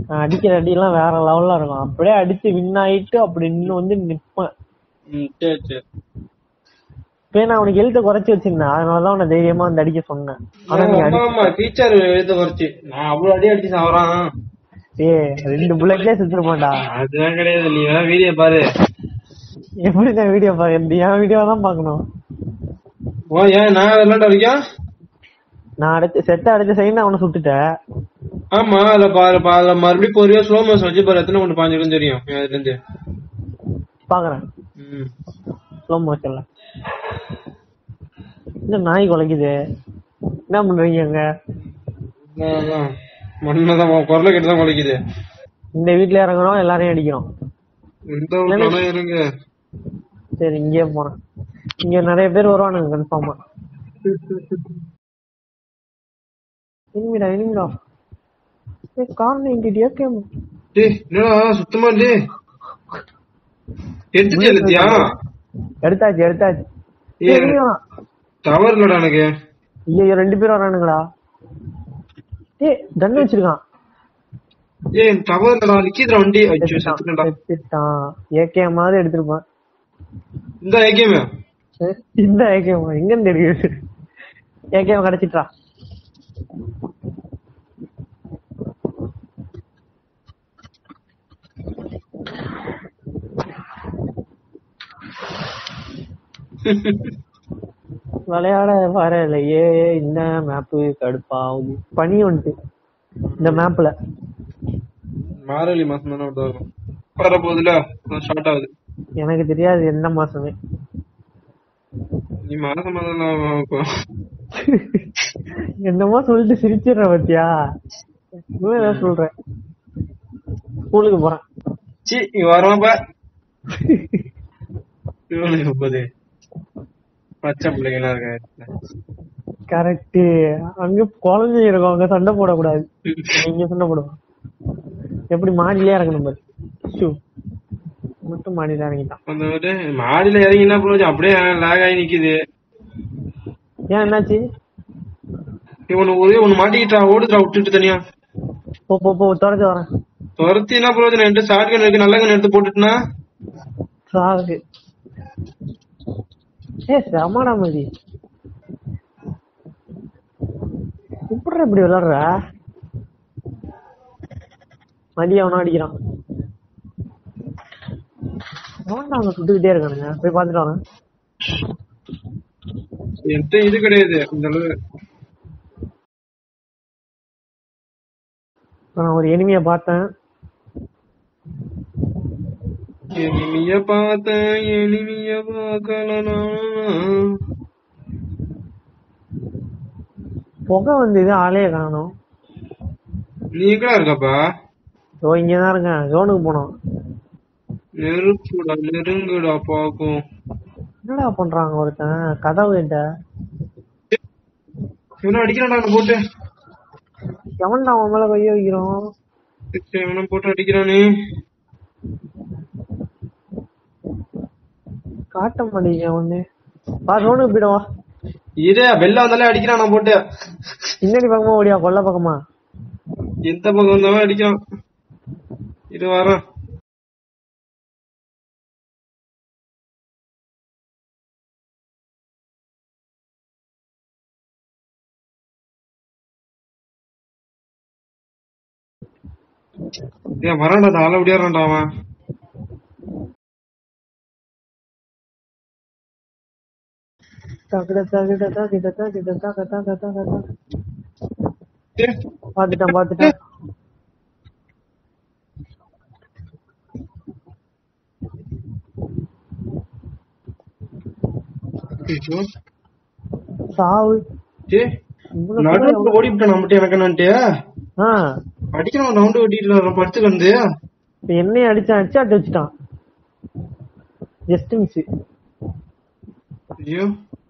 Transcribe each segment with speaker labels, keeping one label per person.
Speaker 1: நான் அடிக்கிற அடி எல்லாம் வேற லெவல்ல இருக்கும் அப்படியே அடிச்சு வின் ஆயிட்டு அப்படி இன்னும் வந்து நிப்பேன்
Speaker 2: ம், சரி சரி
Speaker 1: இப்ப நான் அவனுக்கு எழுத்த குறைச்சு வச்சிருந்தேன் அதனாலதான் உன்னை தைரியமா வந்து அடிக்க சொன்னேன் ஆனா நீ
Speaker 2: ஆமா
Speaker 1: அடி
Speaker 2: ஆமா டீச்சர் எழுத குறைச்சு நான் அவ்வளவு அடி அடிச்சு சாவறான்
Speaker 1: ஏய் ரெண்டு புல்லட்லயே செத்துருப்பான்டா
Speaker 2: அதுதான் கிடையாது நீ வேணா வீடியோ பாரு
Speaker 1: எப்படி நான் வீடியோ பாக்குறது என் வீடியோ தான் பாக்கணும்
Speaker 2: ஓ ஏன் நான் விளையாண்ட வரைக்கும்
Speaker 1: நான் அடுத்து செத்த அடுத்த சைடு அவனை சுட்டுட்டேன்
Speaker 2: ஆமா அதுல பாரு பா- அதுல மறுபடியும் பொறியா ஸ்லோ மோஷன் வச்சு பாரு எத்தனை கொண்டு பாஞ்சிருக்கும் தெரியும் அதுல இருந்து
Speaker 1: பாக்குறேன்
Speaker 2: ம்.
Speaker 1: ஸ்லோ மோஷன்ல இந்த நாய் குலைக்குது என்ன பண்றீங்க அங்க
Speaker 2: அதான், அதான். மண்ணதான் உன் குரலை கேட்டுதான் குலைக்குது
Speaker 1: இந்த வீட்ல இறங்குறோம் எல்லாரையும் அடிக்கிறோம்
Speaker 2: இந்த ஒரு பணம் இருங்க
Speaker 1: சரி இங்கேயே போறேன் இங்க நிறைய பேர் வருவானுங்க கன்ஃபார்மா இனிமிடா இனிமிடா கார் நைன்டி ஏகேம்
Speaker 2: டேய் என்னடா சுத்தமா இல்லையே எடுத்துட்டு எழுத்தியா
Speaker 1: எடுத்தாச்சு எடுத்தாச்சு
Speaker 2: ஏய், டவர் இல்லடா எனக்கு
Speaker 1: ஐயோ ரெண்டு பேரும் வரானுங்கடா ஏய் கன் வச்சிருக்கான்
Speaker 2: ஏய் டவர் இல்லடா நிக்கிதுடா வண்டி அச்சோ செத்துட்டா
Speaker 1: செத்துட்டான் ஏகேம் மாதிரி எடுத்திருப்பான்
Speaker 2: இந்த ஏகேமே
Speaker 1: இந்த ஏகேம் எங்க இருந்து எடுக்குது ஏகேம் கிடைச்சிட்டா விளையாட வரலையே இந்த மேப்பு கடுப்பாகுது பனி வந்துட்டு இந்த மேப்ல
Speaker 2: மாரலி மாசம் தானே வரும் வர போகுதுல ஸ்டார்ட் ஆகுது
Speaker 1: எனக்கு தெரியாது எந்த மாசமே
Speaker 2: நீ மாசம் மாதம்
Speaker 1: என்னமோ சொல்லிட்டு சிரிச்சிடுற பத்தியா இன்னும் ஏதாவது சொல்றேன் ஸ்கூலுக்கு போறேன்
Speaker 2: சி நீ வரமாப்பா இவனுக்கு முப்பது பச்சை பிள்ளைங்களா இருக்க
Speaker 1: கரெக்ட் அங்க குழந்தைங்க இருக்கும் அங்க சண்டை போடக்கூடாது இங்க சண்டை போடுவோம் எப்படி மாடியிலே இறங்கணும் பாரு ஷூ மட்டும் மாடியில இறங்கிட்டான்
Speaker 2: அந்த ஒரு மாடியில இறங்கி என்ன பண்ணுச்சு அப்படியே லாக் ஆகி நிக்குது
Speaker 1: ஏன் என்னாச்சு
Speaker 2: இவனு ஒரே ஒண்ணு மாட்டிக்கிட்டா ஓடுதுடா விட்டுட்டு தனியா
Speaker 1: போ போ போ தொடச்சு வரேன்
Speaker 2: துரத்தி என்ன பிரயோஜனம் என்கிட்ட ஷார்ட் கன் இருக்கு நல்ல கன் எடுத்து போட்டுட்டுனா
Speaker 1: சாகு ஏ செமடா மதி எப்படி இப்படி விளையாடுற மதி அவனும் அடிக்கிறான் அவன்டா அங்க சுட்டுக்கிட்டே இருக்கானுங்க போய் பாத்துட்டு வரேன்
Speaker 2: என்கிட்ட இது கிடையாது இந்த அளவு
Speaker 1: இப்ப நான் ஒரு எனிமிய பார்த்தேன்
Speaker 2: எனிமிய பார்த்தேன் எனிமிய பார்க்கலனா
Speaker 1: புகை வந்தது ஆளே காணோம்
Speaker 2: நீ எங்கடா இருக்கப்பா
Speaker 1: ஓ இங்கதான் இருக்கேன் ஜோனுக்கு போனோம்
Speaker 2: நெருப்புடா நெருங்குடா பாக்கும்
Speaker 1: என்னடா பண்றாங்க ஒருத்தன் கதவு கிட்ட
Speaker 2: இவனை அடிக்கிறான்டா அவனை போட்டு
Speaker 1: எவன்டா அவன் மேல கைய வைக்கிறோம்
Speaker 2: சரி, இவனை போட்டு அடிக்கிறானே
Speaker 1: காட்ட மாட்டேங்க ஒண்ணு வா ஜோனுக்கு போயிடுவா
Speaker 2: இதே வெளில வந்தாலே அடிக்கிறான் நான் போட்டு
Speaker 1: பின்னாடி பக்கமா ஓடியா கொல்ல பக்கமா
Speaker 2: எந்த பக்கம் வந்தாலும் அடிக்கிறான் இது வரேன் ஏன் வரான்டா அந்த ஆள விடியாறான்டா அவன்
Speaker 1: தகிட தகிட தகிட தகிட தக தக தக தக.
Speaker 2: ஏய்,
Speaker 1: பாத்துட்டேன் பாத்துட்டேன்
Speaker 2: ஐயோ.
Speaker 1: சாவு
Speaker 2: ஏய்,
Speaker 1: இவ்வளவு
Speaker 2: நடுவுல ஓடிவிட்டேன் நான் மட்டும் எனக்கு என்னன்ட்டு
Speaker 1: ஆ
Speaker 2: அடிக்கிறான் ரவுண்டு ஓட்டிட்டு வர்றான் படுத்து வந்து
Speaker 1: இப்ப என்னையும் அடிச்சான் அடிச்சாட்டு வச்சுட்டான் ஜஸ்ட் மிஸ்
Speaker 2: ஐயோ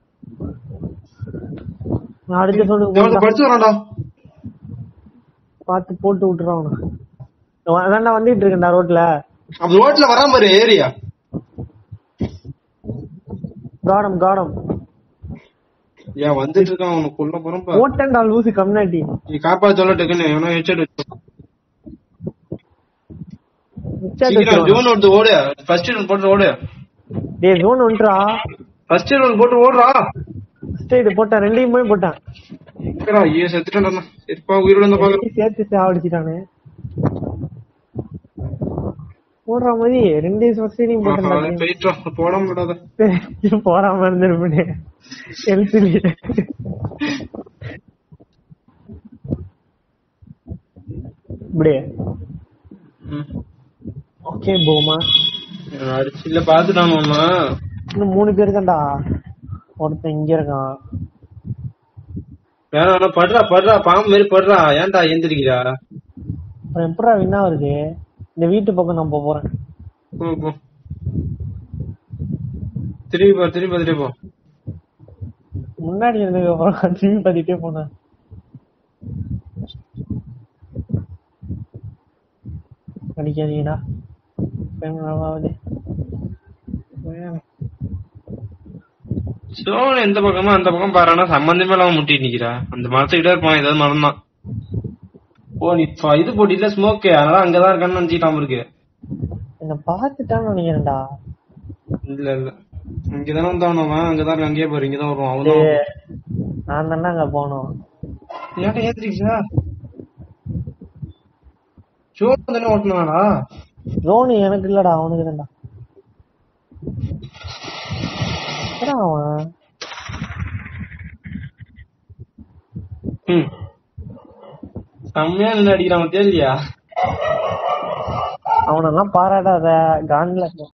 Speaker 1: நான் அடுத்த
Speaker 2: இவன்
Speaker 1: சொன்ன
Speaker 2: படுத்து வரான்டா
Speaker 1: பார்த்து போட்டு விட்டுறான் அவனை அதான்டா வந்துட்டு இருக்கேன்டா ரோட்ல
Speaker 2: அந்த ரோட்ல வராம பாரு ஏரியா
Speaker 1: காடம் காடம்
Speaker 2: ஏன் வந்துட்டு இருக்கான் அவனுக்கு கொல்ல போறோம்
Speaker 1: ஓட்டன்டா லூசு கம்னாட்டி
Speaker 2: நீ காப்பாத்து சொல்ல டக்குன்னு எவனோ ஹெட்செட் வச்சு
Speaker 1: ஹெட்ஷாட்
Speaker 2: சீக்கிரம்
Speaker 1: வச்சிருவான்
Speaker 2: ஜோன் ஒருத்து ஓடு ஃபர்ஸ்ட் இயர் போட்டு ஓடு
Speaker 1: டேய் ஜோன் வந்துட்டா
Speaker 2: ஃபர்ஸ்ட் இயர் போட்டு ஓடுறா
Speaker 1: ஃபர்ஸ்ட் இது போட்டான் ரெண்டையும் போய் போட்டான்
Speaker 2: எங்கடா ஐயோ செத்துட்டேன்டா சரிப்பா உயிரோட இருந்த பாக்குறேன்
Speaker 1: சேர்த்து சாவடிச்சிட்டானே போடுற மாதிரி ரெண்டு ஃபர்ஸ்டையும் போட்டான்
Speaker 2: போயிட்டா போட முடியாத
Speaker 1: போடாம இருந்திருப்பேன் ஹெல்த்லி இப்படியே ஓகே போமா
Speaker 2: அடிச்சு இல்ல பாத்துட்டான் ஒண்ணு
Speaker 1: இன்னும் மூணு பேர் தான்டா ஒருத்தன் இங்க இருக்கான்
Speaker 2: வேணாம் வேணாம் படுறா படுறா பாம்பு மாதிரி படுறா ஏன்டா எந்திரிக்கிறா
Speaker 1: அப்புறம் எப்படா வின்னா வருது இந்த வீட்டு பக்கம் நான் போப் போறேன்
Speaker 2: போ போ திரும்பி போ திரும்பி பார்த்துட்டே போ
Speaker 1: முன்னாடி இருந்ததுக்கு அப்புறம் டிவி பார்த்துட்டே போனேன் அடிக்காதீங்கடா பெண்ணாவது
Speaker 2: சோழன் எந்த பக்கமா அந்த பக்கம் பாருனா சம்பந்தமே இல்லாம முட்டிட்டு நிக்கிறா அந்த மரத்துக்கிட்ட இருப்பான் ஏதாவது மரம் தான் ஓ நீ ஃப- இது போட்டில ஸ்மோக் அதனால அங்கதான் இருக்கான்னு நினைச்சிட்டாம இருக்கு
Speaker 1: என்ன பார்த்துட்டான்னு நினைக்கிறேன்டா
Speaker 2: இல்ல இல்ல இங்கதானே வந்தான் அவன் அங்கதான் இருக்கு அங்கேயே பாரு இங்கதான் வருவான் அவன் தான்
Speaker 1: டேய், நான் தானே அங்க போனோம்
Speaker 2: ஏன்டா ஏத்துறீங்களா சோழன் தானே ஓட்டினாடா
Speaker 1: ரோனி எனக்கு இல்லடா அவனுக்கு தான்டா என்னடா அவன்
Speaker 2: ம் செம்மையா நின்று அடிக்கிறான் தெரியலையா
Speaker 1: அவனெல்லாம் பாராட்டாத கான்ல